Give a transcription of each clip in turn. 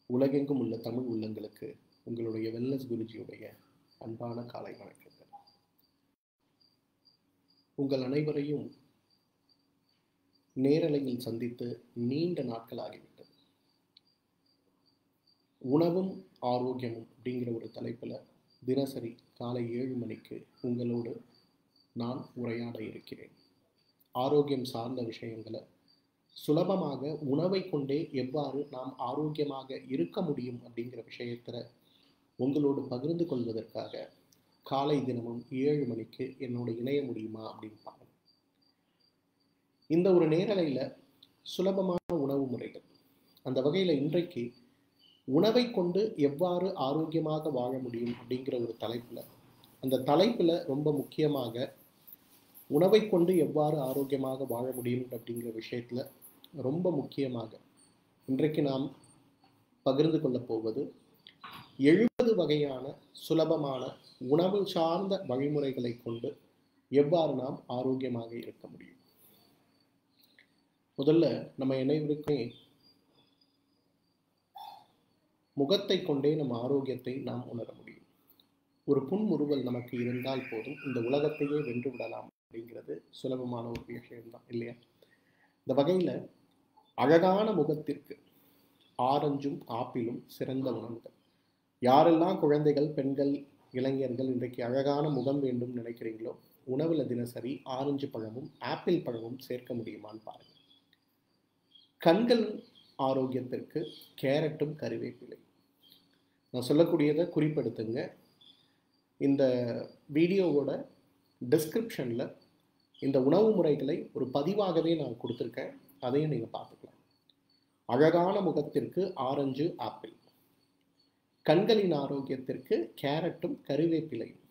உலகெங்கும் உள்ள தமிழ் உள்ளங்களுக்கு உங்களுடைய வெல்லஸ் குருஜியுடைய அன்பான காலை வணக்கங்கள் உங்கள் அனைவரையும் நேரலையில் சந்தித்து நீண்ட நாட்கள் ஆகிவிட்டது உணவும் ஆரோக்கியமும் அப்படிங்கிற ஒரு தலைப்பில் தினசரி காலை ஏழு மணிக்கு உங்களோடு நான் உரையாட இருக்கிறேன் ஆரோக்கியம் சார்ந்த விஷயங்களை சுலபமாக உணவை கொண்டே எவ்வாறு நாம் ஆரோக்கியமாக இருக்க முடியும் அப்படிங்கிற விஷயத்தில் உங்களோடு பகிர்ந்து கொள்வதற்காக காலை தினமும் ஏழு மணிக்கு என்னோட இணைய முடியுமா அப்படின்னு பாருங்க இந்த ஒரு நேரலையில் சுலபமான உணவு முறைகள் அந்த வகையில் இன்றைக்கு உணவை கொண்டு எவ்வாறு ஆரோக்கியமாக வாழ முடியும் அப்படிங்கிற ஒரு தலைப்பில் அந்த தலைப்பில் ரொம்ப முக்கியமாக உணவை கொண்டு எவ்வாறு ஆரோக்கியமாக வாழ முடியும் அப்படிங்கிற விஷயத்தில் ரொம்ப முக்கியமாக இன்றைக்கு நாம் பகிர்ந்து கொள்ளப் போவது எழுபது வகையான சுலபமான உணவு சார்ந்த வழிமுறைகளை கொண்டு எவ்வாறு நாம் ஆரோக்கியமாக இருக்க முடியும் முதல்ல நம்ம அனைவருக்குமே முகத்தை கொண்டே நம்ம ஆரோக்கியத்தை நாம் உணர முடியும் ஒரு புன்முறுவல் நமக்கு இருந்தால் போதும் இந்த உலகத்தையே வென்று விடலாம் அப்படிங்கிறது சுலபமான ஒரு விஷயம்தான் இல்லையா இந்த வகையில் அழகான முகத்திற்கு ஆரஞ்சும் ஆப்பிளும் சிறந்த உணவுகள் யாரெல்லாம் குழந்தைகள் பெண்கள் இளைஞர்கள் இன்றைக்கு அழகான முகம் வேண்டும் நினைக்கிறீங்களோ உணவில் தினசரி ஆரஞ்சு பழமும் ஆப்பிள் பழமும் சேர்க்க முடியுமான்னு பாருங்கள் கண்கள் ஆரோக்கியத்திற்கு கேரட்டும் கருவேப்பிலை நான் சொல்லக்கூடியதை குறிப்பெடுத்துங்க இந்த வீடியோவோட டிஸ்கிரிப்ஷனில் இந்த உணவு முறைகளை ஒரு பதிவாகவே நான் கொடுத்துருக்கேன் அதையும் நீங்கள் பார்த்துக்கலாம் அழகான முகத்திற்கு ஆரஞ்சு ஆப்பிள் கண்களின் ஆரோக்கியத்திற்கு கேரட்டும் கருவேப்பிலையும்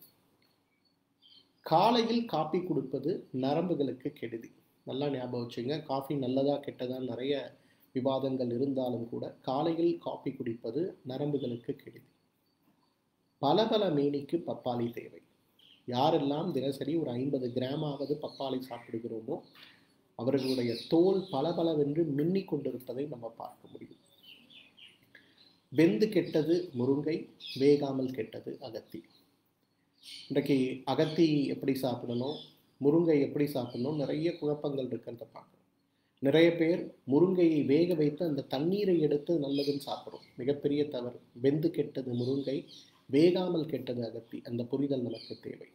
காலையில் காப்பி கொடுப்பது நரம்புகளுக்கு கெடுதி நல்லா ஞாபகம் வச்சுங்க காஃபி நல்லதா கெட்டதா நிறைய விவாதங்கள் இருந்தாலும் கூட காலையில் காஃபி குடிப்பது நரம்புகளுக்கு கெடுதி பல பல மேனிக்கு பப்பாளி தேவை யாரெல்லாம் தினசரி ஒரு ஐம்பது கிராமாவது பப்பாளி சாப்பிடுகிறோமோ அவர்களுடைய தோல் பளபளவென்று மின்னி கொண்டிருப்பதை நம்ம பார்க்க முடியும் வெந்து கெட்டது முருங்கை வேகாமல் கெட்டது அகத்தி இன்றைக்கு அகத்தி எப்படி சாப்பிடணும் முருங்கை எப்படி சாப்பிடணும் நிறைய குழப்பங்கள் இருக்கிறத பார்க்குறோம் நிறைய பேர் முருங்கையை வேக வைத்து அந்த தண்ணீரை எடுத்து நல்லதுன்னு சாப்பிட்றோம் மிகப்பெரிய தவறு வெந்து கெட்டது முருங்கை வேகாமல் கெட்டது அகத்தி அந்த புரிதல் நமக்கு தேவை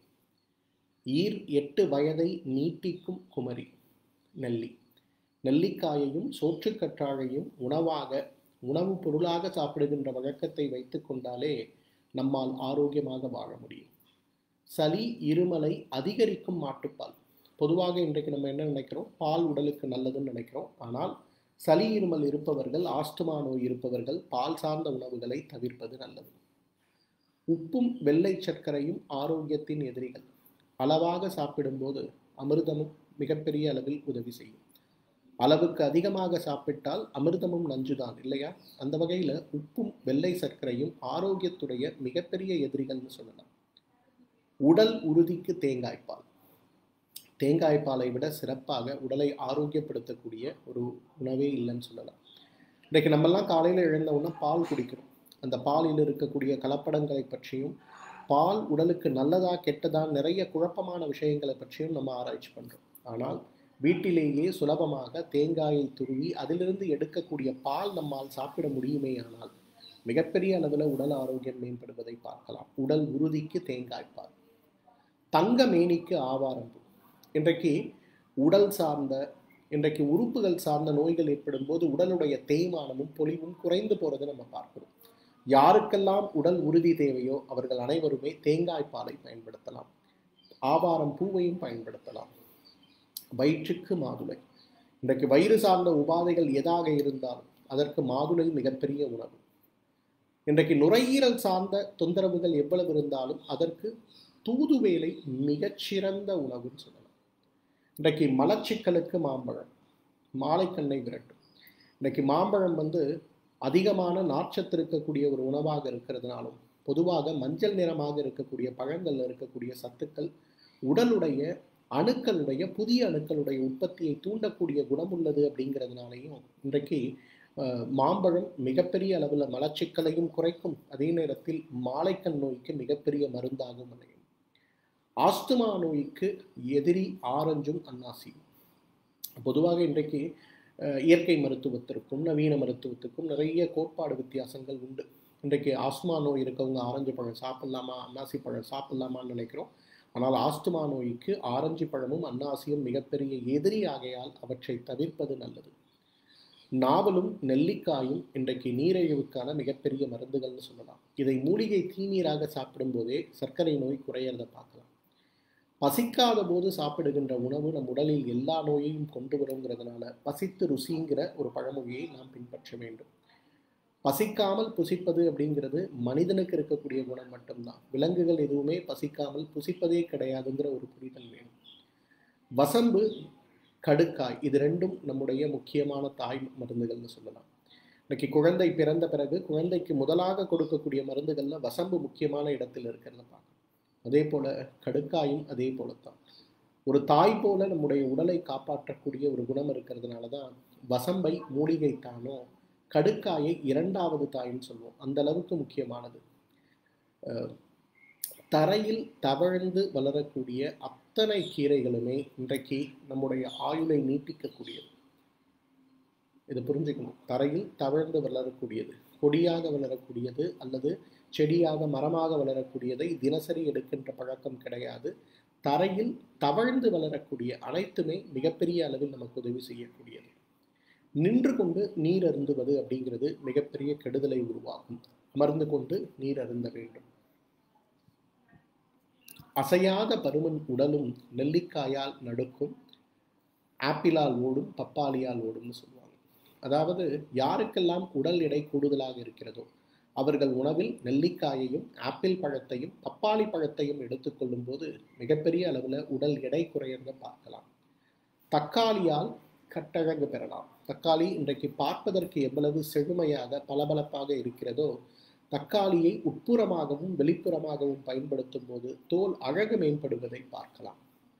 ஈர் எட்டு வயதை நீட்டிக்கும் குமரி நெல்லி நெல்லிக்காயையும் சோற்றுக்கற்றாழையும் உணவாக உணவு பொருளாக சாப்பிடுகின்ற வழக்கத்தை வைத்து கொண்டாலே நம்மால் ஆரோக்கியமாக வாழ முடியும் சளி இருமலை அதிகரிக்கும் மாட்டுப்பால் பொதுவாக இன்றைக்கு நம்ம என்ன நினைக்கிறோம் பால் உடலுக்கு நல்லதுன்னு நினைக்கிறோம் ஆனால் சளி இருமல் இருப்பவர்கள் ஆஸ்துமா நோய் இருப்பவர்கள் பால் சார்ந்த உணவுகளை தவிர்ப்பது நல்லது உப்பும் வெள்ளை சர்க்கரையும் ஆரோக்கியத்தின் எதிரிகள் அளவாக சாப்பிடும்போது அமிர்தமும் மிகப்பெரிய அளவில் உதவி செய்யும் அளவுக்கு அதிகமாக சாப்பிட்டால் அமிர்தமும் நஞ்சுதான் இல்லையா அந்த வகையில் உப்பும் வெள்ளை சர்க்கரையும் ஆரோக்கியத்துடைய மிகப்பெரிய எதிரிகள்னு சொல்லலாம் உடல் உறுதிக்கு தேங்காய்ப்பால் தேங்காய்ப்பாலை விட சிறப்பாக உடலை ஆரோக்கியப்படுத்தக்கூடிய ஒரு உணவே இல்லைன்னு சொல்லலாம் இன்றைக்கு நம்மெல்லாம் காலையில் எழுந்தவுடனே பால் குடிக்கிறோம் அந்த பாலில் இருக்கக்கூடிய கலப்படங்களை பற்றியும் பால் உடலுக்கு நல்லதா கெட்டதா நிறைய குழப்பமான விஷயங்களை பற்றியும் நம்ம ஆராய்ச்சி பண்ணுறோம் ஆனால் வீட்டிலேயே சுலபமாக தேங்காயை துருவி அதிலிருந்து எடுக்கக்கூடிய பால் நம்மால் சாப்பிட முடியுமே ஆனால் மிகப்பெரிய அளவில் உடல் ஆரோக்கியம் மேம்படுவதை பார்க்கலாம் உடல் உறுதிக்கு தேங்காய் பால் தங்க மேனிக்கு ஆவாரம்பு இன்றைக்கு உடல் சார்ந்த இன்றைக்கு உறுப்புகள் சார்ந்த நோய்கள் ஏற்படும் போது உடலுடைய தேய்மானமும் பொலிவும் குறைந்து போகிறதை நம்ம பார்க்கிறோம் யாருக்கெல்லாம் உடல் உறுதி தேவையோ அவர்கள் அனைவருமே தேங்காய் பாலை பயன்படுத்தலாம் ஆவாரம் பூவையும் பயன்படுத்தலாம் வயிற்றுக்கு மாதுளை இன்றைக்கு வயிறு சார்ந்த உபாதைகள் எதாக இருந்தாலும் அதற்கு மாதுளை மிகப்பெரிய உணவு இன்றைக்கு நுரையீரல் சார்ந்த தொந்தரவுகள் எவ்வளவு இருந்தாலும் அதற்கு தூதுவேலை மிகச்சிறந்த உணவுன்னு சொல்லலாம் இன்றைக்கு மலச்சிக்கலுக்கு மாம்பழம் மாலைக்கண்ணை விரட்டும் இன்றைக்கு மாம்பழம் வந்து அதிகமான நார்ச்சத்து இருக்கக்கூடிய ஒரு உணவாக இருக்கிறதுனாலும் பொதுவாக மஞ்சள் நிறமாக இருக்கக்கூடிய பழங்களில் இருக்கக்கூடிய சத்துக்கள் உடலுடைய அணுக்களுடைய புதிய அணுக்களுடைய உற்பத்தியை தூண்டக்கூடிய குணம் உள்ளது அப்படிங்கிறதுனாலையும் இன்றைக்கு அஹ், மாம்பழம் மிகப்பெரிய அளவில் மலச்சிக்கலையும் குறைக்கும் அதே நேரத்தில் மாலைக்கண் நோய்க்கு மிகப்பெரிய மருந்தாகவும் அமையும் ஆஸ்துமா நோய்க்கு எதிரி ஆரஞ்சும் அன்னாசியும் பொதுவாக இன்றைக்கு அஹ், இயற்கை மருத்துவத்திற்கும் நவீன மருத்துவத்துக்கும் நிறைய கோட்பாடு வித்தியாசங்கள் உண்டு இன்றைக்கு ஆஸ்துமா நோய் இருக்கவங்க ஆரஞ்சு பழம் சாப்பிடலாமா அன்னாசி பழம் சாப்பிடலாமான்னு நினைக்கிறோம் ஆனால் ஆஸ்துமா நோய்க்கு ஆரஞ்சு பழமும் அன்னாசியும் மிகப்பெரிய எதிரி ஆகையால் அவற்றை தவிர்ப்பது நல்லது நாவலும் நெல்லிக்காயும் இன்றைக்கு நீரிழிவுக்கான மிகப்பெரிய மருந்துகள்னு சொல்லலாம் இதை மூலிகை தீநீராக சாப்பிடும்போதே சர்க்கரை நோய் குறையறத பார்க்கலாம் பசிக்காத போது சாப்பிடுகின்ற உணவு நம் உடலில் எல்லா நோயையும் கொண்டு வருங்கிறதுனால பசித்து ருசிங்கிற ஒரு பழமொழியை நாம் பின்பற்ற வேண்டும் பசிக்காமல் புசிப்பது அப்படிங்கிறது மனிதனுக்கு இருக்கக்கூடிய குணம் மட்டும்தான் விலங்குகள் எதுவுமே பசிக்காமல் புசிப்பதே கிடையாதுங்கிற ஒரு புரிதல் வேணும் வசம்பு கடுக்காய் இது ரெண்டும் நம்முடைய முக்கியமான தாய் மருந்துகள்னு சொல்லலாம் இன்னைக்கு குழந்தை பிறந்த பிறகு குழந்தைக்கு முதலாக கொடுக்கக்கூடிய மருந்துகள்ல வசம்பு முக்கியமான இடத்தில் இருக்கிறத பார்க்கணும் அதே போல கடுக்காயும் அதே போலத்தான் ஒரு தாய் போல நம்முடைய உடலை காப்பாற்றக்கூடிய ஒரு குணம் இருக்கிறதுனால தான் வசம்பை மூலிகை தானோ கடுக்காயை இரண்டாவது தாயின்னு சொல்லுவோம் அந்த அளவுக்கு முக்கியமானது அஹ், தரையில் தவழ்ந்து வளரக்கூடிய அத்தனை கீரைகளுமே இன்றைக்கு நம்முடைய ஆயுளை நீட்டிக்கக்கூடியது இதை புரிஞ்சுக்கணும் தரையில் தவழ்ந்து வளரக்கூடியது கொடியாக வளரக்கூடியது அல்லது செடியாக மரமாக வளரக்கூடியதை தினசரி எடுக்கின்ற பழக்கம் கிடையாது தரையில் தவழ்ந்து வளரக்கூடிய அனைத்துமே மிகப்பெரிய அளவில் நமக்கு உதவி செய்யக்கூடியது நின்று கொண்டு நீர் அருந்துவது அப்படிங்கிறது மிகப்பெரிய கெடுதலை உருவாக்கும் அமர்ந்து கொண்டு நீர் அருந்த வேண்டும் அசையாத பருமன் உடலும் நெல்லிக்காயால் நடுக்கும் ஆப்பிளால் ஓடும் பப்பாளியால் ஓடும்னு சொல்லுவாங்க அதாவது யாருக்கெல்லாம் உடல் எடை கூடுதலாக இருக்கிறதோ அவர்கள் உணவில் நெல்லிக்காயையும் ஆப்பிள் பழத்தையும் பப்பாளி பழத்தையும் எடுத்துக்கொள்ளும் போது மிகப்பெரிய அளவில் உடல் எடை குறையறத பார்க்கலாம் தக்காளியால் கட்டழகு பெறலாம் தக்காளி இன்றைக்கு பார்ப்பதற்கு எவ்வளவு செழுமையாக பளபளப்பாக இருக்கிறதோ தக்காளியை உட்புறமாகவும் வெளிப்புறமாகவும் பயன்படுத்தும் போது தோல் அழகு மேம்படுவதை பார்க்கலாம்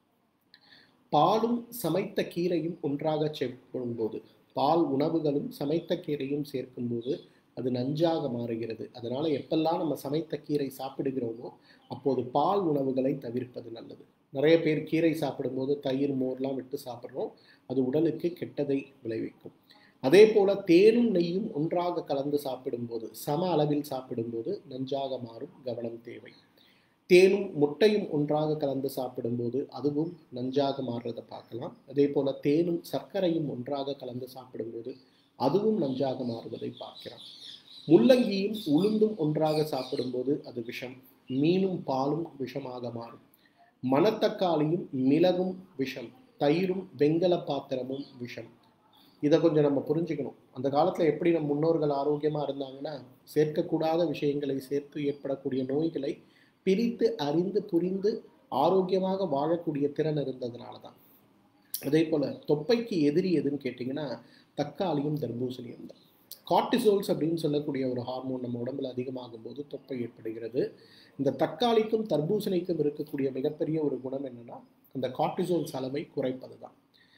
பாலும் சமைத்த கீரையும் ஒன்றாக சேர்க்கும் போது பால் உணவுகளும் சமைத்த கீரையும் சேர்க்கும்போது அது நஞ்சாக மாறுகிறது அதனால எப்பெல்லாம் நம்ம சமைத்த கீரை சாப்பிடுகிறோமோ அப்போது பால் உணவுகளை தவிர்ப்பது நல்லது நிறைய பேர் கீரை சாப்பிடும்போது தயிர் மோர்லாம் விட்டு சாப்பிட்றோம் அது உடலுக்கு கெட்டதை விளைவிக்கும் அதே போல தேனும் நெய்யும் ஒன்றாக கலந்து சாப்பிடும்போது சம அளவில் சாப்பிடும்போது நஞ்சாக மாறும் கவனம் தேவை தேனும் முட்டையும் ஒன்றாக கலந்து சாப்பிடும்போது அதுவும் நஞ்சாக மாறுறதை பார்க்கலாம் அதே போல தேனும் சர்க்கரையும் ஒன்றாக கலந்து சாப்பிடும்போது அதுவும் நஞ்சாக மாறுவதை பார்க்கிறோம் முள்ளங்கியும் உளுந்தும் ஒன்றாக சாப்பிடும்போது அது விஷம் மீனும் பாலும் விஷமாக மாறும் மணத்தக்காளியும் மிளகும் விஷம் தயிரும் வெங்கல பாத்திரமும் விஷம் இதை கொஞ்சம் நம்ம புரிஞ்சுக்கணும் அந்த காலத்தில் எப்படி நம் முன்னோர்கள் ஆரோக்கியமாக இருந்தாங்கன்னா சேர்க்கக்கூடாத விஷயங்களை சேர்த்து ஏற்படக்கூடிய நோய்களை பிரித்து அறிந்து புரிந்து ஆரோக்கியமாக வாழக்கூடிய திறன் இருந்ததுனால தான் அதே போல் தொப்பைக்கு எதிரி எதுன்னு கேட்டிங்கன்னா தக்காளியும் தர்பூசணியும் தான் கார்டிசோல்ஸ் அப்படின்னு சொல்லக்கூடிய ஒரு ஹார்மோன் நம்ம உடம்புல அதிகமாகும் போது தொப்பை ஏற்படுகிறது இந்த தக்காளிக்கும் தர்பூசணிக்கும் இருக்கக்கூடிய மிகப்பெரிய ஒரு குணம் என்னன்னா அந்த கார்டிசோல்ஸ் அளவை குறைப்பது தான்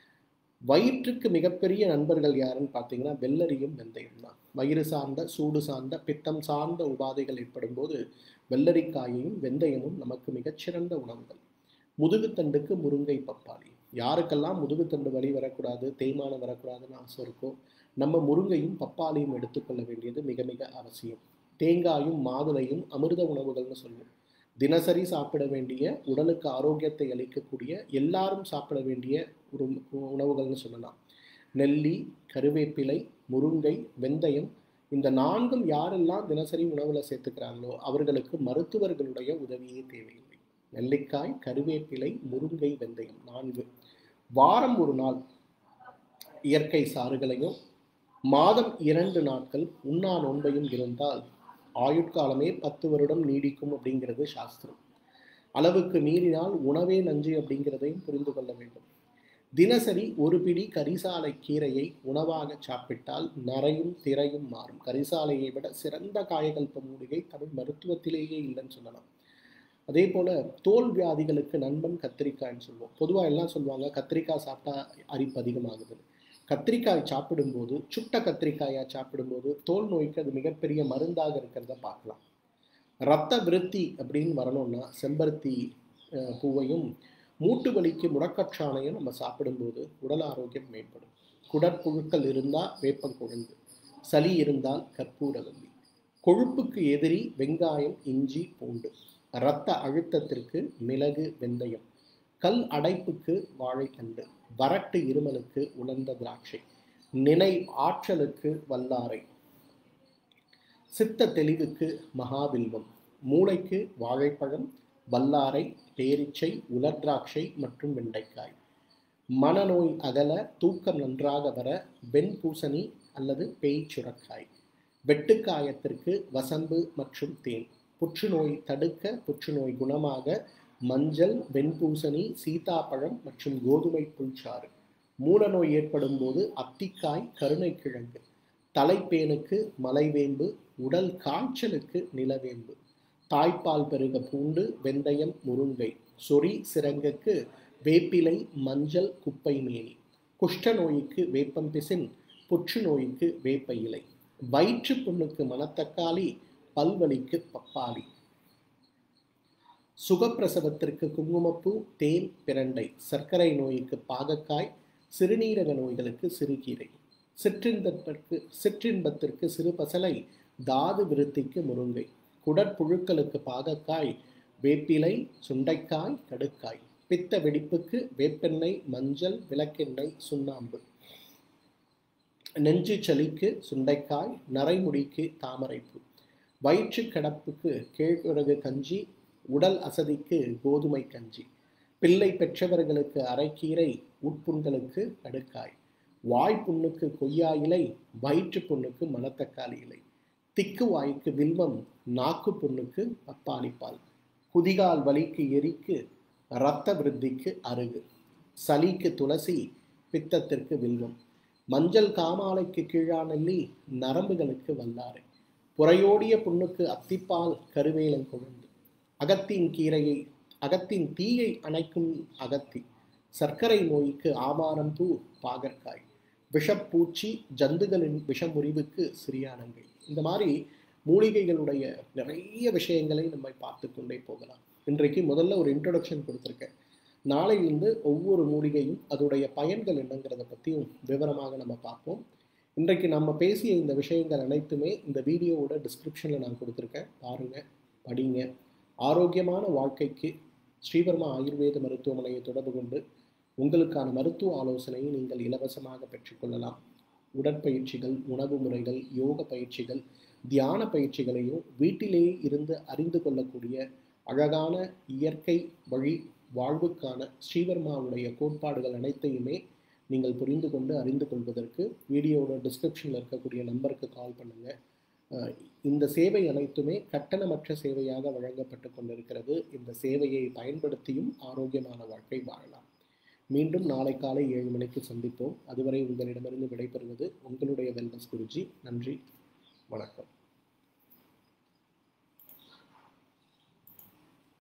வயிற்றுக்கு மிகப்பெரிய நண்பர்கள் யாருன்னு பார்த்தீங்கன்னா வெள்ளரியும் வெந்தயம் தான் வயிறு சார்ந்த சூடு சார்ந்த பித்தம் சார்ந்த உபாதைகள் ஏற்படும் போது வெள்ளரிக்காயையும் வெந்தயமும் நமக்கு மிகச்சிறந்த உணவுகள் முதுகுத்தண்டுக்கு முருங்கை பப்பாளி யாருக்கெல்லாம் முதுகுத்தண்டு வலி வரக்கூடாது தேய்மானம் வரக்கூடாதுன்னு ஆசை இருக்கோ நம்ம முருங்கையும் பப்பாளியும் எடுத்துக்கொள்ள வேண்டியது மிக மிக அவசியம் தேங்காயும் மாதுளையும் அமிர்த உணவுகள்னு சொல்லுவோம் தினசரி சாப்பிட வேண்டிய உடலுக்கு ஆரோக்கியத்தை அளிக்கக்கூடிய எல்லாரும் சாப்பிட வேண்டிய ஒரு உணவுகள்னு சொல்லலாம் நெல்லி கருவேப்பிலை முருங்கை வெந்தயம் இந்த நான்கும் யாரெல்லாம் தினசரி உணவில் சேர்த்துக்கிறாங்களோ அவர்களுக்கு மருத்துவர்களுடைய உதவியே தேவையில்லை நெல்லிக்காய் கருவேப்பிலை முருங்கை வெந்தயம் நான்கு வாரம் ஒரு நாள் இயற்கை சாறுகளையும் மாதம் இரண்டு நாட்கள் உண்ணா நோன்பையும் இருந்தால் ஆயுட்காலமே பத்து வருடம் நீடிக்கும் அப்படிங்கிறது சாஸ்திரம் அளவுக்கு மீறினால் உணவே நஞ்சு அப்படிங்கிறதையும் புரிந்து கொள்ள வேண்டும் தினசரி ஒரு பிடி கரிசாலை கீரையை உணவாக சாப்பிட்டால் நரையும் திரையும் மாறும் கரிசாலையை விட சிறந்த காயகல்ப மூலிகை தமிழ் மருத்துவத்திலேயே இல்லைன்னு சொல்லலாம் அதே போல தோல் வியாதிகளுக்கு நண்பன் கத்திரிக்காய்ன்னு சொல்லுவோம் பொதுவாக எல்லாம் சொல்லுவாங்க கத்திரிக்காய் சாப்பிட்டா அரிப்பு அதிகமாகுது கத்திரிக்காய் சாப்பிடும்போது சுட்ட கத்திரிக்காயாக சாப்பிடும்போது தோல் நோய்க்கு அது மிகப்பெரிய மருந்தாக இருக்கிறத பார்க்கலாம் இரத்த விருத்தி அப்படின்னு வரணும்னா செம்பருத்தி அஹ், பூவையும் மூட்டு வலிக்கு முடக்கச்சாணையும் நம்ம சாப்பிடும்போது உடல் ஆரோக்கியம் மேம்படும் குடற்புழுக்கள் இருந்தால் வேப்பங்குழந்து சளி இருந்தால் கற்பூரவல்லி கொழுப்புக்கு எதிரி வெங்காயம் இஞ்சி பூண்டு இரத்த அழுத்தத்திற்கு மிளகு வெந்தயம் கல் அடைப்புக்கு வாழைத்தண்டு வறட்டு இருமலுக்கு உலர்ந்த திராட்சை நினை ஆற்றலுக்கு வல்லாரை சித்த தெளிவுக்கு மகாவில்வம் மூளைக்கு வாழைப்பழம் வல்லாரை பேரிச்சை உலர் திராட்சை மற்றும் வெண்டைக்காய் மனநோய் அகல தூக்கம் நன்றாக வர வெண்பூசணி அல்லது பேய் சுரக்காய் வெட்டுக்காயத்திற்கு வசம்பு மற்றும் தேன் புற்றுநோய் தடுக்க புற்றுநோய் குணமாக மஞ்சள் வெண்பூசணி சீதாப்பழம் மற்றும் கோதுமை புல்சாறு மூலநோய் ஏற்படும் போது அத்திக்காய் கருணைக்கிழங்கு தலைப்பேனுக்கு மலைவேம்பு உடல் காய்ச்சலுக்கு நிலவேம்பு தாய்ப்பால் பெருக பூண்டு வெந்தயம் முருங்கை சொறி சிரங்குக்கு வேப்பிலை மஞ்சள் குப்பை மேனி குஷ்ட நோய்க்கு வேப்பம்பிசின் புற்றுநோய்க்கு வேப்ப இலை வயிற்று புண்ணுக்கு மணத்தக்காளி பல்வலிக்கு பப்பாளி சுகப்பிரசவத்திற்கு குங்குமப்பூ தேன் பிரண்டை சர்க்கரை நோய்க்கு பாகக்காய் சிறுநீரக நோய்களுக்கு சிறுகீரை சிற்றின்பத்திற்கு சிற்றின்பத்திற்கு சிறு பசலை தாது விருத்திக்கு முருங்கை குடற்புழுக்களுக்கு பாகக்காய் வேப்பிலை சுண்டைக்காய் கடுக்காய் பித்த வெடிப்புக்கு வேப்பெண்ணெய் மஞ்சள் விளக்கெண்ணெய் சுண்ணாம்பு நெஞ்சு சளிக்கு சுண்டைக்காய் நரைமுடிக்கு தாமரைப்பூ வயிற்று கிடப்புக்கு கேழ்வரகு கஞ்சி உடல் அசதிக்கு கோதுமை கஞ்சி பிள்ளை பெற்றவர்களுக்கு அரைக்கீரை உட்புண்களுக்கு கடுக்காய் வாய்ப்புண்ணுக்கு கொய்யா இலை வயிற்று புண்ணுக்கு மணத்தக்காளி இலை திக்கு வாய்க்கு வில்வம் நாக்கு புண்ணுக்கு பப்பாளிப்பால் குதிகால் வலிக்கு எரிக்கு இரத்த விருத்திக்கு அருகு சளிக்கு துளசி பித்தத்திற்கு வில்வம் மஞ்சள் காமாலைக்கு கீழாநெல்லி நரம்புகளுக்கு வல்லாரை புறையோடிய புண்ணுக்கு அத்திப்பால் கருவேலங்குழந்து அகத்தின் கீரையை அகத்தின் தீயை அணைக்கும் அகத்தி சர்க்கரை நோய்க்கு ஆமாரம் பூ பாகற்காய் விஷப்பூச்சி ஜந்துகளின் விஷமுறிவுக்கு சிறியானங்கை இந்த மாதிரி மூலிகைகளுடைய நிறைய விஷயங்களை நம்ம பார்த்து கொண்டே போகலாம் இன்றைக்கு முதல்ல ஒரு இன்ட்ரொடக்ஷன் கொடுத்துருக்கேன் நாளையிலிருந்து ஒவ்வொரு மூலிகையும் அதோடைய பயன்கள் என்னங்கிறத பற்றியும் விவரமாக நம்ம பார்ப்போம் இன்றைக்கு நம்ம பேசிய இந்த விஷயங்கள் அனைத்துமே இந்த வீடியோவோட டிஸ்கிரிப்ஷனில் நான் கொடுத்துருக்கேன் பாருங்கள் படிங்க ஆரோக்கியமான வாழ்க்கைக்கு ஸ்ரீவர்மா ஆயுர்வேத மருத்துவமனையை தொடர்பு கொண்டு உங்களுக்கான மருத்துவ ஆலோசனையை நீங்கள் இலவசமாக பெற்றுக்கொள்ளலாம் உடற்பயிற்சிகள் உணவு முறைகள் யோக பயிற்சிகள் தியான பயிற்சிகளையும் வீட்டிலேயே இருந்து அறிந்து கொள்ளக்கூடிய அழகான இயற்கை வழி வாழ்வுக்கான ஸ்ரீவர்மாவுடைய கோட்பாடுகள் அனைத்தையுமே நீங்கள் புரிந்து கொண்டு அறிந்து கொள்வதற்கு வீடியோவோட டிஸ்கிரிப்ஷனில் இருக்கக்கூடிய நம்பருக்கு கால் பண்ணுங்கள் அஹ் இந்த சேவை அனைத்துமே கட்டணமற்ற சேவையாக வழங்கப்பட்டு கொண்டிருக்கிறது இந்த சேவையை பயன்படுத்தியும் ஆரோக்கியமான வாழ்க்கை வாழலாம் மீண்டும் நாளை காலை ஏழு மணிக்கு சந்திப்போம் அதுவரை உங்களிடமிருந்து விடைபெறுவது உங்களுடைய வெல்னஸ் குருஜி நன்றி வணக்கம்